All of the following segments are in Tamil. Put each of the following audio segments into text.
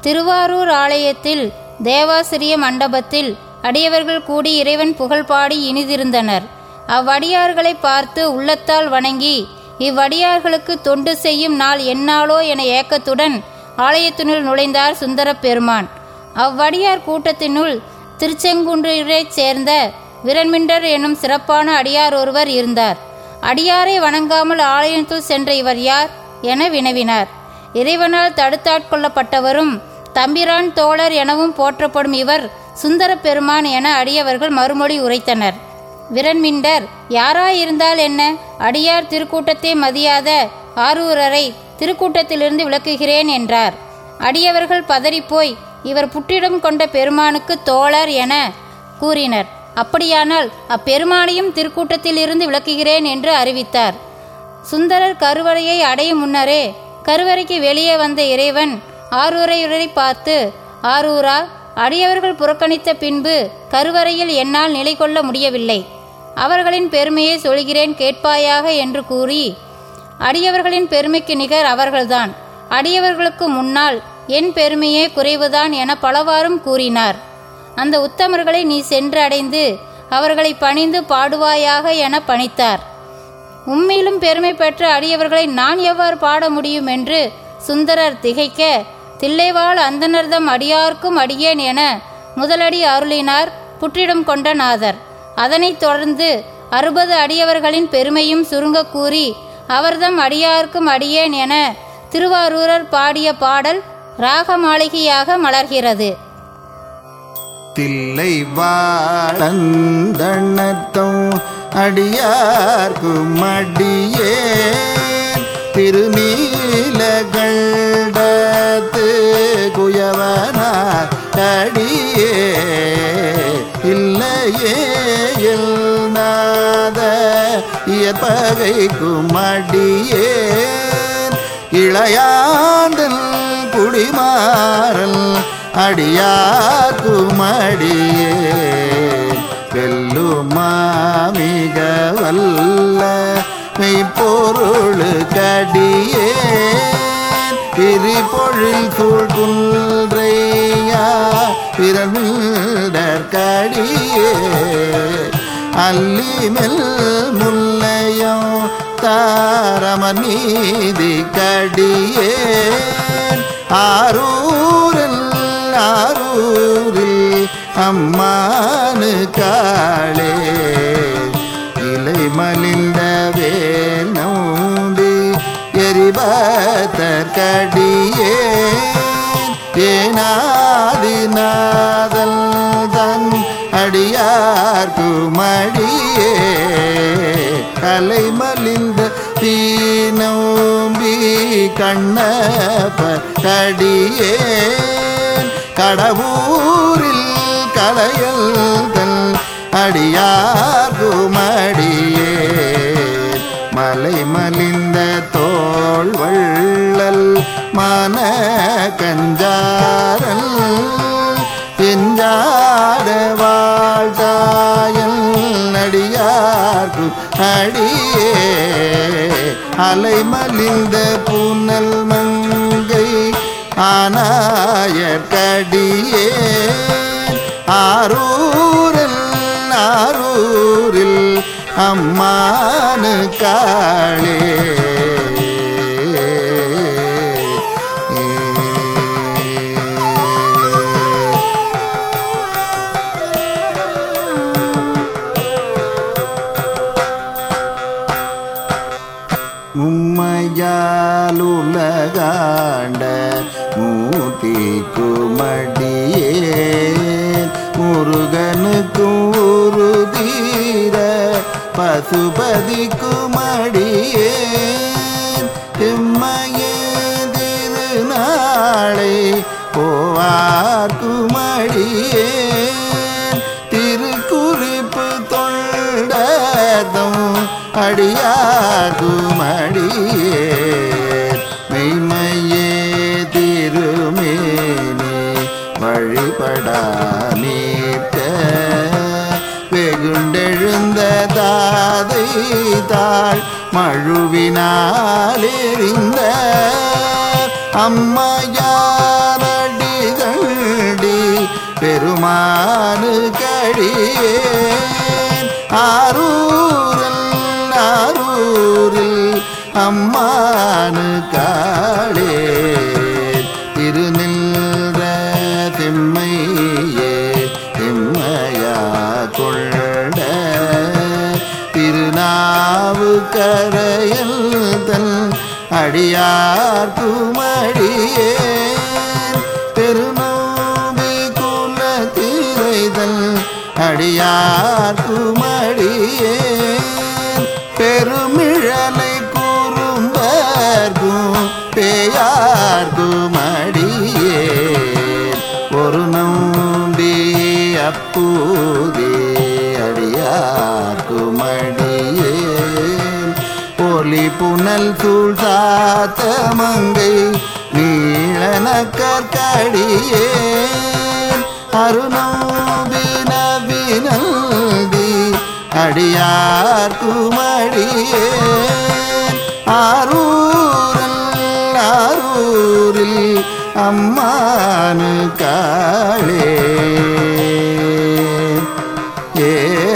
திருவாரூர் ஆலயத்தில் தேவாசிரிய மண்டபத்தில் அடியவர்கள் கூடி இறைவன் புகழ்பாடி இனிதிருந்தனர் அவ்வடியார்களை பார்த்து உள்ளத்தால் வணங்கி இவ்வடியார்களுக்கு தொண்டு செய்யும் நாள் எந்நாளோ என ஏக்கத்துடன் ஆலயத்தினுள் நுழைந்தார் சுந்தரப் பெருமான் அவ்வடியார் கூட்டத்தினுள் திருச்செங்குன்றைச் சேர்ந்த விரண்மிண்டர் என்னும் சிறப்பான அடியார் ஒருவர் இருந்தார் அடியாரை வணங்காமல் ஆலயத்துள் சென்ற இவர் யார் என வினவினார் இறைவனால் தடுத்தாட்கொள்ளப்பட்டவரும் தம்பிரான் தோழர் எனவும் போற்றப்படும் இவர் சுந்தரப் பெருமான் என அடியவர்கள் மறுமொழி உரைத்தனர் விரண்மிண்டர் யாராயிருந்தால் என்ன அடியார் திருக்கூட்டத்தை மதியாத ஆரூரரை திருக்கூட்டத்திலிருந்து விளக்குகிறேன் என்றார் அடியவர்கள் பதறிப்போய் இவர் புற்றிடம் கொண்ட பெருமானுக்கு தோழர் என கூறினர் அப்படியானால் அப்பெருமானையும் திருக்கூட்டத்தில் இருந்து விளக்குகிறேன் என்று அறிவித்தார் சுந்தரர் கருவறையை அடையும் முன்னரே கருவறைக்கு வெளியே வந்த இறைவன் ஆரூரையுரை பார்த்து ஆரூரா அடியவர்கள் புறக்கணித்த பின்பு கருவறையில் என்னால் நிலை கொள்ள முடியவில்லை அவர்களின் பெருமையை சொல்கிறேன் கேட்பாயாக என்று கூறி அடியவர்களின் பெருமைக்கு நிகர் அவர்கள்தான் அடியவர்களுக்கு முன்னால் என் பெருமையே குறைவுதான் என பலவாறும் கூறினார் அந்த உத்தமர்களை நீ சென்று அடைந்து அவர்களை பணிந்து பாடுவாயாக என பணித்தார் உம்மிலும் பெருமை பெற்ற அடியவர்களை நான் எவ்வாறு பாட முடியும் என்று சுந்தரர் திகைக்க தில்லைவாழ் அந்தனர்தம் அடியார்க்கும் அடியேன் என முதலடி அருளினார் புற்றிடம் கொண்ட நாதர் அதனைத் தொடர்ந்து அறுபது அடியவர்களின் பெருமையும் சுருங்க கூறி அவர்தம் அடியார்க்கும் அடியேன் என திருவாரூரர் பாடிய பாடல் ராக மாளிகையாக மலர்கிறது தில்லை வாழந்தனத்தம் அடியார்க்கும் அடியே திருநீலகண்டத்து குயவனார் அடியே இல்லையே நாத இயற்பகைக்கும் அடியே இளையாந்தல் குடிமாறல் அடியார்க்கும் அடியே வெல்லுமாமிக வல்ல மெய்ப்பொருள் கடியே பிரிபொழில் சூழ்குன்றையா பிறமிடர் கடியே அல்லிமெல் முல்லையம் தாரம நீதி கடியே ஆரூரில் ஆரூரில் அம்மானு காளே இலை மலிந்த வேல் நோண்டி எரிபத்தர் கடியே ஏனாதிநாதல் தன் அடியார்க்குமடியே கலை மலிந்த தீனோம்பி கண்ணப்பர் கடியே கடவுரில் கலையல்கள் அடியார்குமடியே மலை மலிந்த தோள் வள்ளல் மன கஞ்சாரல் எஞ்சாட வாழ்தாயல் அடியார்க்கு அடியே அலைமலிந்த புனல் மங்கை ஆனாயற்கடியே ஆரூரில் ஆரூரில் அம்மானு காளே மும்மையாலுலகாண்ட மூர்த்தி குமடியே முருகனுக்கும் ஒரு தீர பசுபதி குமடியே திம்மையே திருநாளை போவார் குமடியே திருக்குறிப்பு தொண்டதும் அடியார் குமடியே மெய்மையே திருமேனி வழிபடா நீர்க்க வெகுண்டெழுந்த தாதை தாள் மழுவினால் எறிந்த அம்மையாரடி பெருமானு கடியேன் ஆரூரல் ஆரூரில் அம்மானு காளே திருநின்ற திம்மையே திம்மையா கொண்ட திருநாவு கரையல் தன் அடியார் குமடியே பெருநோபி குல தீரைதல் அடியார் குமடியே பெருமிழலை கூறும்பர்கும் பேயார்கும் அடியே ஒரு நம்பி அப்பூதே அடியார்க்கும் அடியே ஒலி புனல் சூழ் சாத்த மங்கை நீளன கற்கடியே அருணோபி நபினல்தி அடியார் குமடியே ஆரூரல் ஆரூரில் அம்மானு காளே ஏ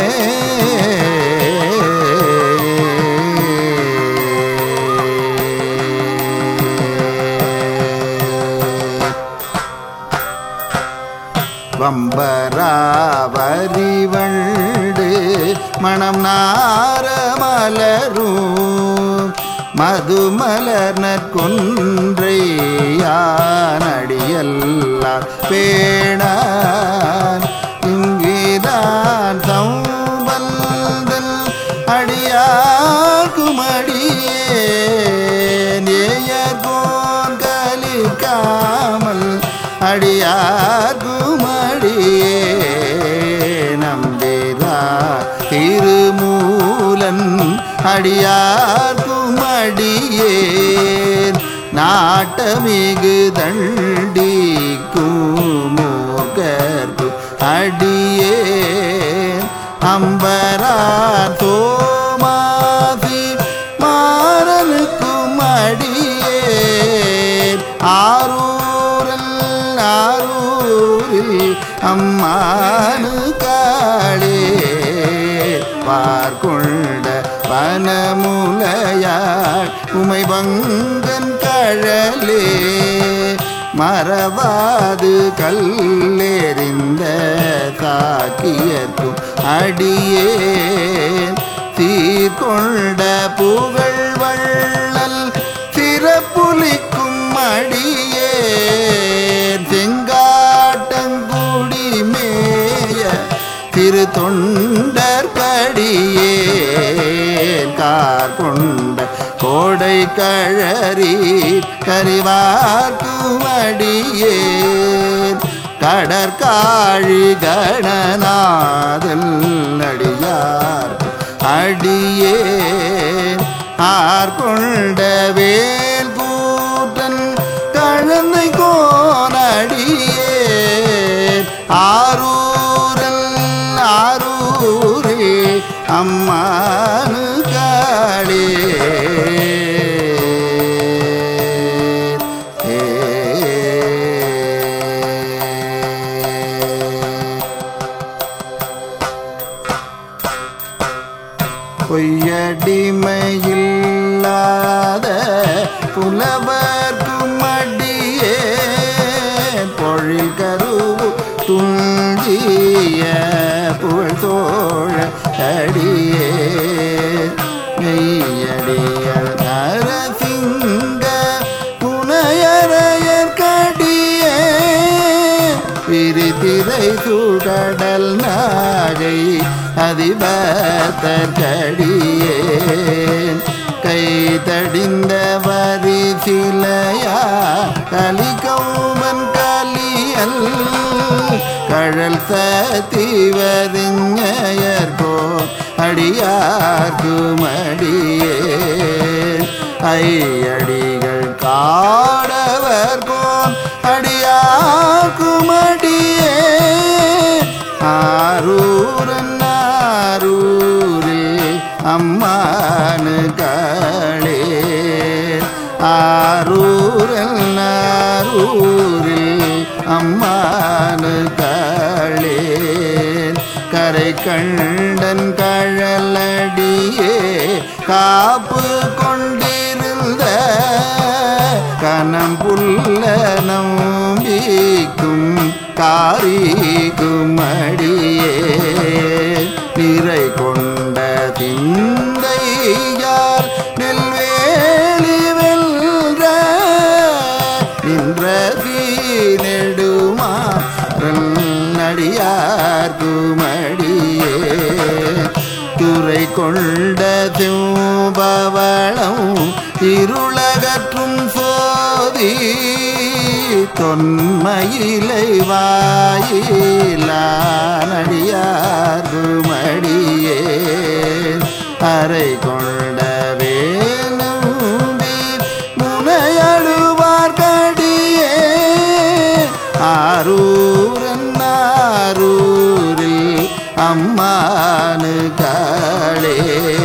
வம்பராவரிவண்டு மணம் நாரமலரும் மதுமலர் நற்கொன்றை யானடியல்லார் பேணான் இங்கிதான் சம்பந்தன் அடியார்க்கும் அடியேன் ஏயர்கோன் கலிக்காமல் அடியார்க்கும் அடியே நம்பிதா திருமூலன் அடியார்க்கும் அடியேன் நாட்டமிகு தண்டிக்கும் மூர்க்கர்க்கு அடியேன் அம்பரார் தோமாசி மாறனுக்கும் அடியேன் ஆரூரல் ஆரூரில் அம்மானு காளே பார்கொண்ட வனமுலையாள் உமை பங்கன் கழலே மறவாது கல்லெறிந்த தாக்கியர்க்கும் அடியேன் சீர்கொண்ட புகழ் வள்ளல் சிறப்புலிக்கும் அடியேன் செங்காட்டங்குடி மேய திரு தொண்டர் படியேன் கார் கொண்ட கோடை கழறி கரிவாக்குமடியேன் கடற்காழி கணநாதல் அடியார் அடியேன் ஆர் கொண்ட வேல் கூட்டன் கழந்தை கோனடியேன் ஆரூரல் ஆரூரே அம்மானு காளே ஏ பொய்யடிமையில்லாத புலவர்க்கும் அடியே பொழில் கருவு துஞ்சிய புகழ் தோழ அடியே மெய்யடிய நரசிங்க புனையரையர் கடியே விரிதிரை சுடடல் நாகை அதிபத்தற்கடியேன் கை தடிந்த வரி சிலையா கலிகௌமன் கலியல் கழல் சத்திவரிஞயர்கோ அடியார்க்குமடியேன் ஐயடிகள் காடவர்கோன் அடியாக்குமடியே ஆரூரன் ஆரூரே அம்மானு காளே ஆரூரல் ஆரூரில் அம்மானு காளே கரை கண்டன் கழலடியே காப்பு கொண்டிருந்த கனம் புல்ல நம்பிக்கும் காரிக்கும் அடியே நிறை கொண்ட திந்தையால் நெல்வேலி வெல்ற நின்ற நெடுமா நடியார் குமடியே துறை கொண்ட திம்பவளம் இருளகற்றும் சோதி தொன்மயிலை வாயிலானடியார் குமடியே அறை கொண்ட வேணும்பி முனையழுவார் கடியே ஆரூரன் ஆரூரில் அம்மானு காளே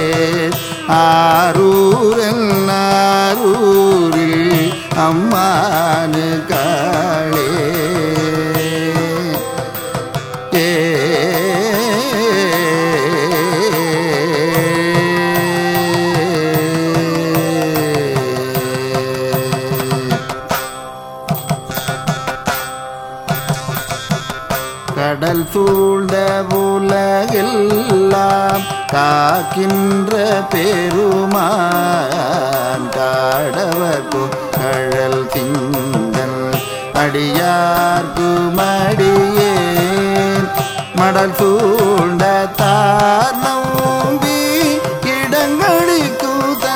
ஆரூரன் ஆரூரில் அம்மானு காளே ஏ கடல் சூழ்ந்த உலகெல்லாம் காக்கின்ற பெருமான் காடவர்க்கு கழல் திங்கள் அடியார்க்கு மடியேன் மடல் சூழ்ந்த தார் நம்பி இடங்களுக்கு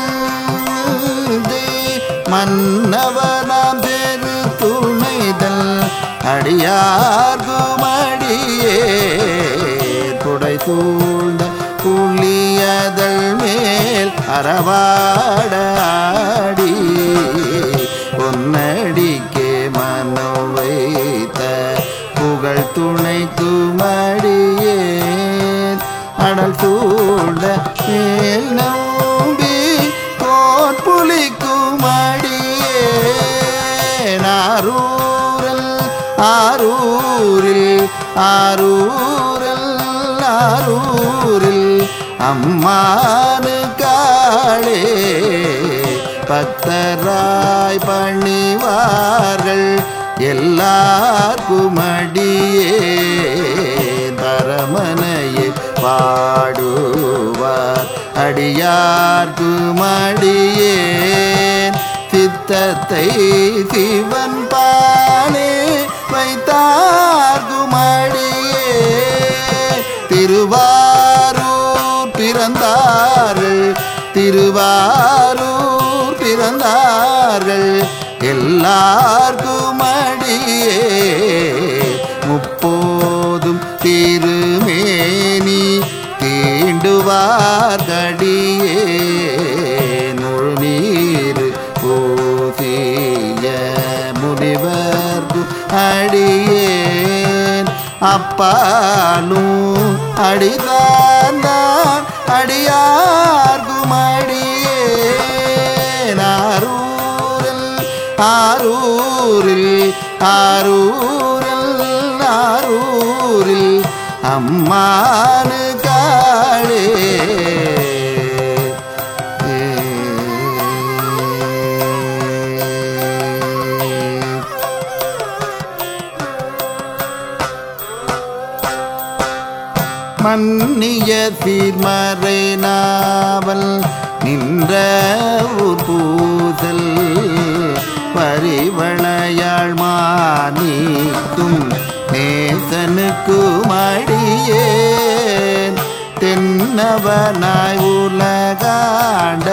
தந்தை மன்னவனாம் பெரு துணைதல் அடியார்குமடியே புடை சூழ்ந்த புள்ளியதழ் மேல் அறவாடாடி பொன்னடிக்கே மனோ வைத்த புகழ் துணை குமடியே அடல் சூழ்ந்த மேல் நம்பி கோட்புலி குமடியே ஆரூரல் ஆரூரில் ஆரூரல் ஆரூரில் அம்மானு காளே பக்தராய் பணிவார்கள் எல்லார்க்கும் அடியே தரமனையை பாடுவார் அடியார்க்கும் அடியேன் சித்தத்தை சிவன் பாலே வைத்தார்க்கும் அடியே திருவாரூர் பிறந்தார்கள் திருவாரூர் பிறந்தார்கள் எல்லார்க்கும் அடியே முப்போதும் திருமேனி தீண்டுவார்கடியே நுழ்நீர் பூசிய முனிவர்க்கு அடியேன் அப்பாலும் அடிதான் அடியார்க்கும் அடியேன் ஆரூரில் ஆரூரில் ஆரூரில் ஆரூரில் அம்மானு காளே மன்னிய சீர்மறை நாவல் நின்ற ஊர் பூசல் பரிவளையாள் மாணிக்கும் நேசனுக்கு மடியேன் தென்னவனாய் உலகாண்ட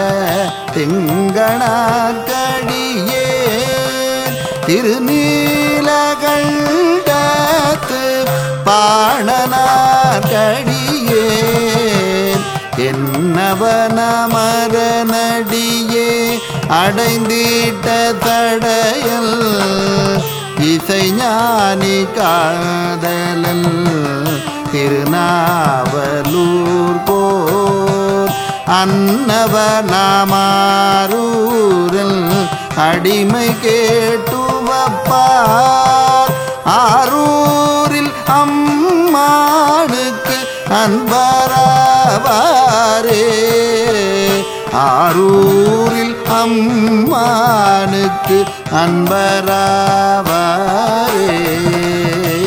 திங்கணாக்கடியே திருநீலகண்டத்து பாணனார்கடியே என்னவனமரனடியே அடைந்திட்ட தடையல் இசைஞானி காதலன் திருநாவலூர் போர் அன்னவனாமாரூரில் அடிமை கேட்டுவப்பார் ஆரூரில் அம்மானுக்கு அன்பராவாரே ஆரூரில் அம்மானுக்கு அன்பராவாரே